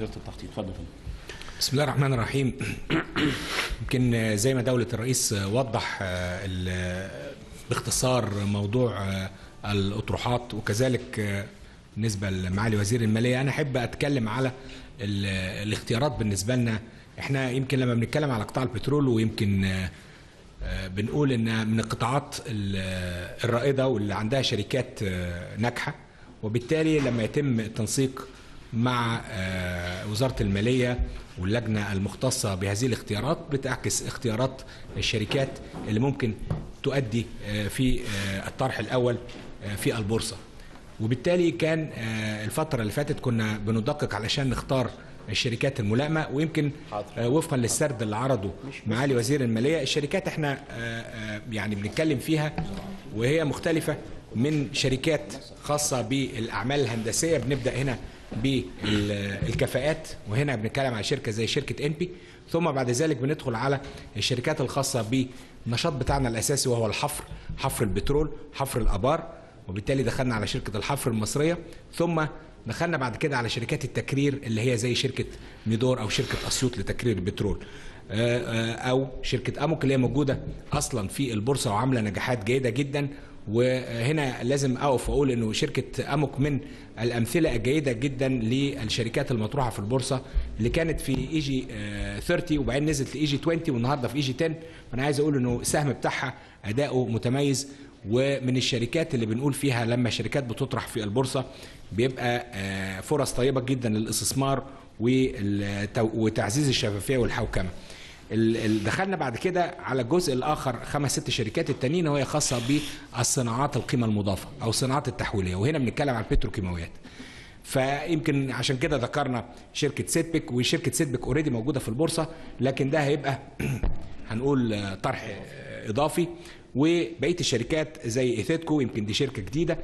وزاره التخطيط اتفضل يا فندم بسم الله الرحمن الرحيم يمكن زي ما دولة الرئيس وضح ال- باختصار موضوع الأطروحات وكذلك بالنسبة لمعالي وزير المالية أنا أحب أتكلم على ال- الاختيارات بالنسبة لنا احنا يمكن لما بنتكلم على قطاع البترول ويمكن آه، بنقول ان من القطاعات ال- الرائده واللي عندها شركات آه، ناجحه وبالتالي لما يتم التنسيق مع آه، وزاره الماليه واللجنه المختصه بهذه الاختيارات بتعكس اختيارات الشركات اللي ممكن تؤدي آه، في آه، الطرح الاول آه، في البورصه وبالتالي كان آه، الفترة اللي فاتت كنا بندقق علشان نختار الشركات الملائمة ويمكن آه، وفقا للسرد اللي عرضه معالي وزير المالية الشركات احنا آه، آه، يعني بنتكلم فيها وهي مختلفة من شركات خاصة بالأعمال الهندسية بنبدأ هنا بالكفاءات وهنا بنتكلم على شركة زي شركة انبي ثم بعد ذلك بندخل على الشركات الخاصة بالنشاط بتاعنا الأساسي وهو الحفر حفر البترول حفر الآبار وبالتالي دخلنا على شركة الحفر المصرية ثم دخلنا بعد كده على شركات التكرير اللي هي زي شركة ميدور أو شركة أسيوط لتكرير البترول آه، آه، أو شركة أموك اللي هي موجودة أصلا في البورصة وعاملة نجاحات جيدة جدا وهنا لازم أقف وأقول إنه شركة أموك من الأمثلة الجيدة جدا للشركات المطروحة في البورصة اللي كانت في إي جي 30 وبعدين نزلت لإي جي 20 والنهارده في إي جي 10 فأنا عايز أقول إنه السهم بتاعها أداؤه متميز ومن الشركات اللي بنقول فيها لما شركات بتطرح في البورصه بيبقى آه، فرص طيبه جدا للاستثمار والتو- وتعزيز الشفافيه والحوكمه. ال- ال- دخلنا بعد كده على الجزء الاخر خمس ست شركات التانيين وهي خاصه بالصناعات القيمه المضافه او الصناعات التحويليه وهنا بنتكلم عن البتروكيماويات. فيمكن عشان كده ذكرنا شركه سيتبك وشركه سيتبك اوريدي موجوده في البورصه لكن ده هيبقى هنقول آه، طرح آه، اضافي وبقيه الشركات زي ايثيتكو يمكن دي شركه جديده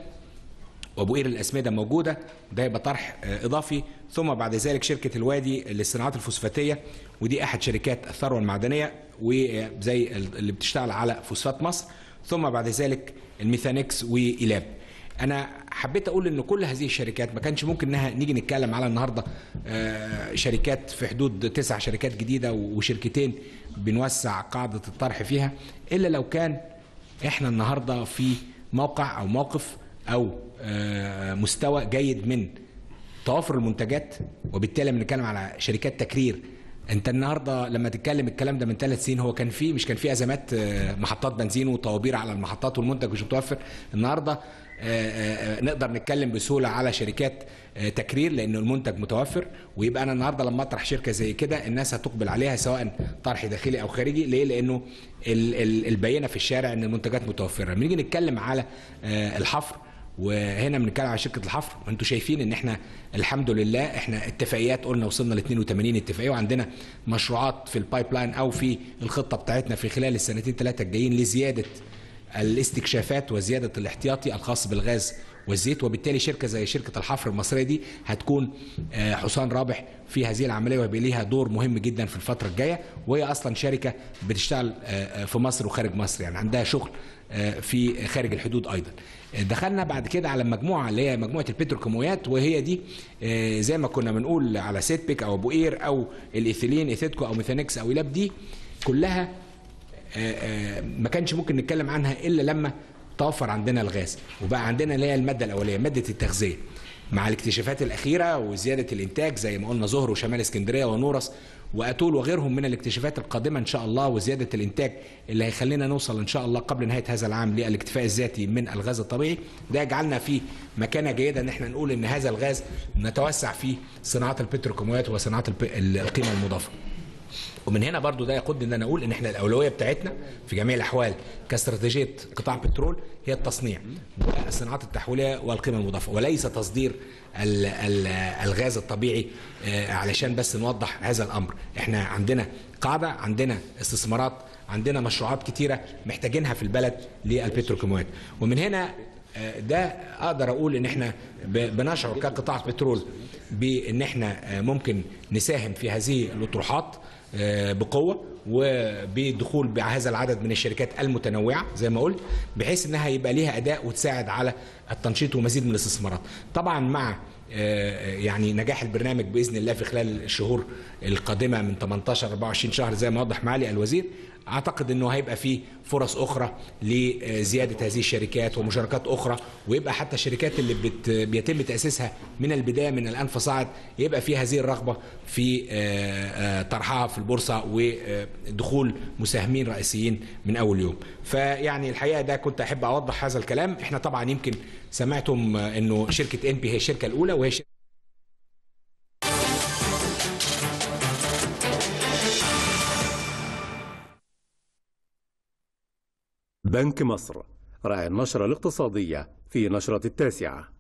وابو قير الاسمده موجوده ده يبقى طرح آه، اضافي ثم بعد ذلك شركه الوادي للصناعات الفوسفاتيه ودي احد شركات الثروه المعدنيه وزي اللي بتشتغل على فوسفات مصر ثم بعد ذلك الميثانكس وايلاب انا حبيت اقول ان كل هذه الشركات ما كانش ممكن انها نيجي نتكلم على النهارده آه، شركات في حدود تسع شركات جديده وشركتين بنوسع قاعده الطرح فيها الا لو كان احنا النهارده في موقع او موقف او آه، مستوى جيد من توافر المنتجات وبالتالي بنتكلم على شركات تكرير انت النهارده لما تتكلم الكلام ده من ثلاث سنين هو كان فيه مش كان فيه ازمات آه، محطات بنزين وطوابير على المحطات والمنتج مش متوفر النهارده آه، آه، آه، نقدر نتكلم بسهوله على شركات آه، تكرير لان المنتج متوفر ويبقى انا النهارده لما اطرح شركه زي كده الناس هتقبل عليها سواء طرح داخلي او خارجي ليه؟ لانه ال- ال- البينه في الشارع ان المنتجات متوفره لما نيجي نتكلم على آه، الحفر وهنا بنتكلم على شركه الحفر وانتم شايفين ان احنا الحمد لله احنا اتفاقيات قلنا وصلنا ل 82 اتفاقيه وعندنا مشروعات في البايب لاين او في الخطه بتاعتنا في خلال السنتين ثلاثه الجايين لزياده الاستكشافات وزياده الاحتياطي الخاص بالغاز والزيت وبالتالي شركه زي شركه الحفر المصريه دي هتكون آه، حصان رابح في هذه العمليه وهيبقى ليها دور مهم جدا في الفتره الجايه وهي اصلا شركه بتشتغل آه، آه، في مصر وخارج مصر يعني عندها شغل آه، في خارج الحدود ايضا دخلنا بعد كده على مجموعه اللي هي مجموعه البتروكيماويات وهي دي آه، زي ما كنا بنقول على سيتبيك او ابو قير او الايثيلين ايثيتكو او ميثانكس او ايلاب دي كلها آه، آه، ما كانش ممكن نتكلم عنها الا لما توفر عندنا الغاز وبقى عندنا اللي هي الماده الاوليه ماده التغذيه مع الاكتشافات الاخيره وزياده الانتاج زي ما قلنا زهر وشمال اسكندريه ونورس واتول وغيرهم من الاكتشافات القادمه ان شاء الله وزياده الانتاج اللي هيخلينا نوصل ان شاء الله قبل نهايه هذا العام للاكتفاء الذاتي من الغاز الطبيعي ده يجعلنا في مكانه جيده ان احنا نقول ان هذا الغاز نتوسع في صناعات البتروكيماويات وصناعات الب- القيمه المضافه ومن هنا برضو ده يقودني ان انا اقول ان احنا الاولويه بتاعتنا في جميع الاحوال كاستراتيجيه قطاع البترول هي التصنيع والصناعات التحويليه والقيمه المضافه وليس تصدير ال- ال- الغاز الطبيعي آه، علشان بس نوضح هذا الامر احنا عندنا قاعده عندنا استثمارات عندنا مشروعات كتيره محتاجينها في البلد للبتروكيماويات ومن هنا آه، ده اقدر اقول ان احنا ب- بنشعر كقطاع بترول بان احنا آه، ممكن نساهم في هذه الاطروحات آه، بقوه وبدخول بهذا العدد من الشركات المتنوعه زي ما قلت بحيث انها يبقى ليها اداء وتساعد على التنشيط ومزيد من الاستثمارات طبعا مع آه، يعني نجاح البرنامج باذن الله في خلال الشهور القادمه من 18 24 شهر زي ما وضح معالي الوزير اعتقد انه هيبقى في فرص اخرى لزياده هذه الشركات ومشاركات اخرى ويبقى حتى الشركات اللي بت بيتم تاسيسها من البدايه من الان فصاعد يبقى في هذه الرغبه في آه، آه، طرحها في البورصه ودخول مساهمين رئيسيين من اول يوم فيعني الحقيقه ده كنت احب اوضح هذا الكلام احنا طبعا يمكن سمعتم آه، انه شركه انبي هي الشركه الاولى وهي شركة بنك مصر راعي النشرة الاقتصادية في نشرة التاسعة